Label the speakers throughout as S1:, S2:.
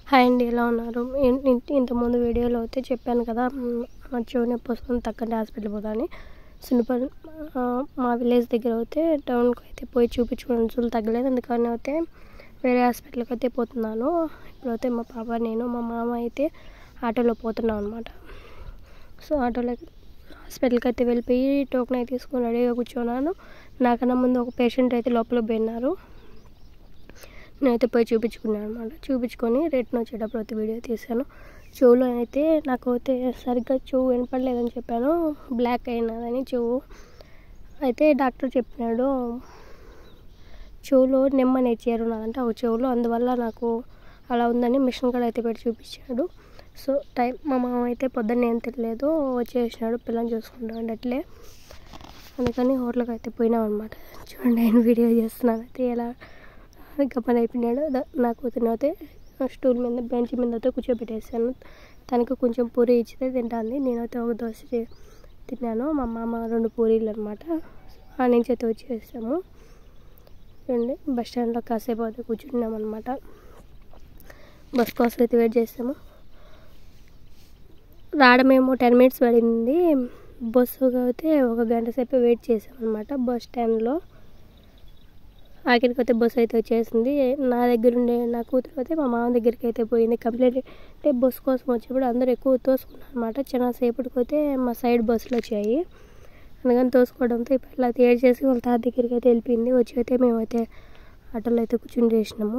S1: hi అండి ఎలా ఉన్నారు ఇన్- ఇన్- ఇంతకుముందు వీడియోలో అయితే చెప్పాను కదా మ్, మా చెవి నొప్పి వస్తుంది తక్కండి హాస్పిటల్ పోదాని సునిపల్ ఆ, మా విలేజ్ దగ్గర అయితే టౌన్కి అయితే పోయి చూపించుకున్నాను చూలు తగ్గలేదు అందుకని అయితే వేరే హాస్పిటల్కి అయితే పోతున్నాను ఇప్పుడైతే మా పాప నేను మా మామ అయితే ఆటోలో పోతున్నాం అనమాట సో ఆటోలో హాస్పిటల్కి అయితే వెళ్ళిపోయి టోకెన్ అయితే తీసుకొని రెడీగా కూర్చున్నాను నాకన్నా ముందు ఒక పేషెంట్ అయితే లోపల పోయినారు నేనైతే పోయి చూపించుకున్నాను అనమాట చూపించుకొని రిటర్న్ వచ్చేటప్పుడు అయితే వీడియో తీశాను చెవులో అయితే నాకు అయితే సరిగ్గా చెవు వినపడలేదని చెప్పాను బ్లాక్ అయినదని చెవు అయితే డాక్టర్ చెప్పినాడు చెవులో నెమ్మని చేరున్నదంటే ఆ చెవులో అందువల్ల నాకు అలా ఉందని మిషన్ కూడా అయితే పెట్టి చూపించాడు సో టైం మా మామ అయితే పొద్దున్న ఏం తినలేదు వచ్చేసినాడు పిల్లల్ని చూసుకుంటాడు అట్లే అందుకని హోటల్కి అయితే పోయినాం అనమాట చూడండి నేను వీడియో చేస్తున్నాను అయితే ఎలా ఇంకా పని అయిపోయినాడు ద- నా కూతురు అయితే స్టూల్ మీద బెంచ్ మీద అయితే కూర్చోబెట్టేసాను తనకి కొంచెం పూరి ఇచ్చితే తింటాంది నేనైతే ఒక దోశ చే- తిన్నాను మా మామ రెండు పూరీలు అనమాట ఆ నుంచి అయితే వచ్చేసాము చూడండి బస్ స్టాండ్లో కాసేపు అయితే కూర్చున్నాం అనమాట బస్ కోసం అయితే వెయిట్ చేసాము రావడమేమో టెన్ మినిట్స్ పడింది బస్సు అయితే ఒక గంట సేపు వెయిట్ చేసాం అనమాట బస్ స్టాండ్లో ఆఖరికి అయితే బస్సు అయితే వచ్చేసింది నా దగ్గర ఉండే నా కూతురు అయితే మా మామ దగ్గరికి అయితే పోయింది కంప్లీట్ అంటే బస్సు కోసం వచ్చినప్పుడు అందరూ ఎక్కువ తోసుకున్నారు అనమాట చాలా సేపటికి అయితే మా సైడ్ బస్సులు వచ్చాయి అందుకని తోసుకోవడంతో ఇప్పుడు ఇలా తేడ్ చేసి వాళ్ళ తాత దగ్గరికి అయితే వెళ్ళిపోయింది వచ్చి అయితే మేమైతే ఆటోలో అయితే కూర్చుని చేసినాము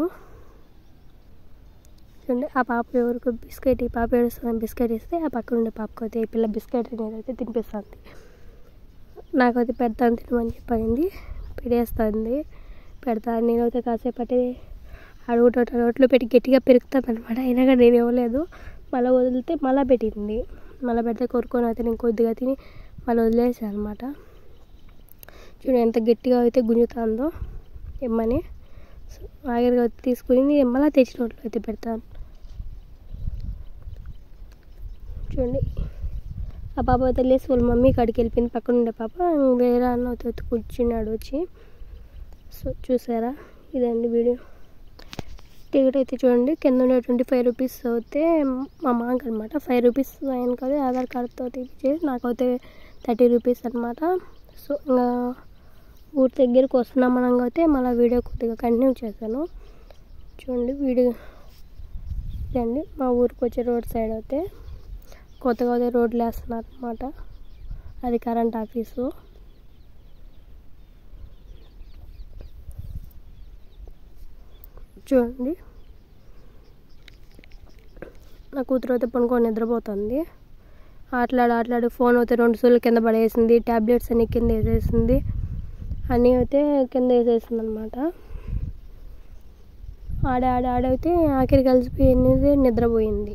S1: చూడండి ఆ పాప ఎవరికి బిస్కెట్ ఈ పాప ఏడుస్తుంది బిస్కెట్ ఇస్తే ఆ పక్కన ఉండే పాపకు అయితే ఈ పిల్ల బిస్కెట్ అనేది అయితే తినిపిస్తుంది నాకైతే పెడతాను తినమని చెప్పింది పెడేస్తుంది పెడతాను నేనైతే కాసేపు అంటే అడుగుట రోట్లో పెట్టి గట్టిగా పెరుగుతాను అనమాట అయినా కానీ నేను ఇవ్వలేదు మళ్ళీ వదిలితే మళ్ళీ పెట్టింది మళ్ళీ పెడితే కొరుకొని అయితే నేను కొద్దిగా తిని మళ్ళీ వదిలేసాను అనమాట చూడు ఎంత గట్టిగా అయితే గుంజుతుందో ఇమ్మని సో ఆఖరిగా అయితే తీసుకుని మళ్ళీ తెచ్చిన రోట్లో అయితే పెడతాను చూడండి ఆ పాప అయితే లేసి వాళ్ళ మమ్మీ కాడికి వెళ్ళిపోయింది పక్కన ఉండే పాప వేరే అన్న అయితే కూర్చున్నాడు వచ్చి సో చూసారా ఇదండి వీడియో టికెట్ అయితే చూడండి కింద ఉండే ట్వంటీ ఫైవ్ రూపీస్ అయితే మా మామకి అనమాట ఫైవ్ రూపీస్ ఆయన కదా ఆధార్ కార్డ్తో ఇచ్చేసి నాకైతే థర్టీ రూపీస్ అనమాట సో ఇంకా ఊరి దగ్గరికి వస్తున్నాం అనగా అయితే మళ్ళీ వీడియో కొద్దిగా కంటిన్యూ చేశాను చూడండి వీడియో ఇదండి మా ఊరికి వచ్చే రోడ్ సైడ్ అయితే కొత్తగా అయితే రోడ్లు వేస్తున్నారు అనమాట అది కరెంట్ ఆఫీసు చూడండి నా కూతురు అయితే పనుకొని నిద్రపోతుంది ఆటలాడి ఆటలాడి ఫోన్ అయితే రెండు సూళ్ళు కింద పడేసింది ట్యాబ్లెట్స్ అన్ని కింద వేసేసింది అన్నీ అయితే కింద వేసేసింది అనమాట ఆడ ఆడ ఆడైతే ఆఖరి కలిసిపోయింది నిద్రపోయింది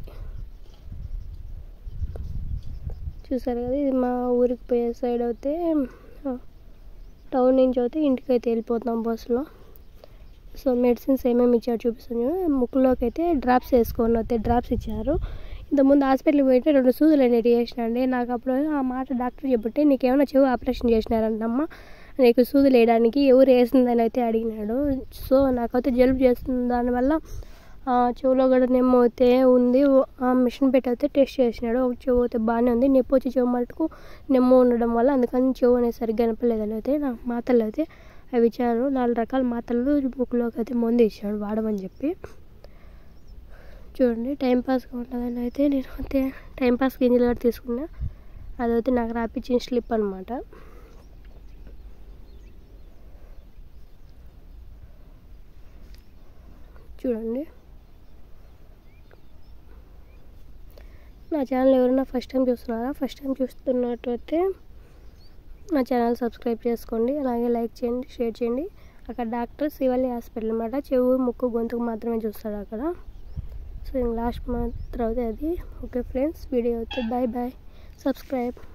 S1: చూసారు కదా ఇది మా ఊరికి పోయే సైడ్ అయితే టౌన్ నుంచి అయితే ఇంటికి అయితే వెళ్ళిపోతాం బస్సులో సో మెడిసిన్స్ ఏమేమి ఇచ్చారు చూపిస్తాను ముక్కులోకి అయితే డ్రాప్స్ వేసుకొని అయితే డ్రాప్స్ ఇచ్చారు ఇంతకుముందు హాస్పిటల్కి పోయితే రెండు సూదులు అనేవి చేసినండి నాకు అప్పుడు ఆ మాట డాక్టర్ చెబితే నీకేమైనా చెవు ఆపరేషన్ చేసినారంటమ్మా నీకు సూదులు వేయడానికి ఎవరు వేసిందని అయితే అడిగినాడు సో నాకైతే జలుబు చేస్తుంది దానివల్ల ఆ చెవులో కూడా నెమ్మ అయితే ఉంది ఆ మిషన్ పెట్టి అయితే టెస్ట్ చేసినాడు ఒక చెవు అయితే బాగానే ఉంది నొప్పి వచ్చి చెవు మటుకు నెమ్మ ఉండడం వల్ల అందుకని చెవు అనేది సరిగ్గా వినపలేదని అయితే నాకు మాత్రలు అయితే అవి ఇచ్చారు నాలుగు రకాల మాత్రలు బుక్లోకి అయితే మందు ఇచ్చాడు వాడమని చెప్పి చూడండి టైంపాస్గా ఉంటుందని అయితే నేను అయితే టైంపాస్ గింజలు కూడా తీసుకున్నా అదైతే నాకు రాపించిన స్లిప్ అనమాట చూడండి నా ఛానల్ ఎవరైనా ఫస్ట్ టైం చూస్తున్నారా ఫస్ట్ టైం చూస్తున్నట్టయితే నా ఛానల్ సబ్స్క్రైబ్ చేసుకోండి అలాగే లైక్ చేయండి షేర్ చేయండి అక్కడ డాక్టర్ శివల్లి హాస్పిటల్ అనమాట చెవు ముక్కు గొంతుకు మాత్రమే చూస్తాడు అక్కడ సో లాస్ట్ మాత్రం అయితే అది ఓకే ఫ్రెండ్స్ వీడియో అయితే బాయ్ బాయ్ సబ్స్క్రైబ్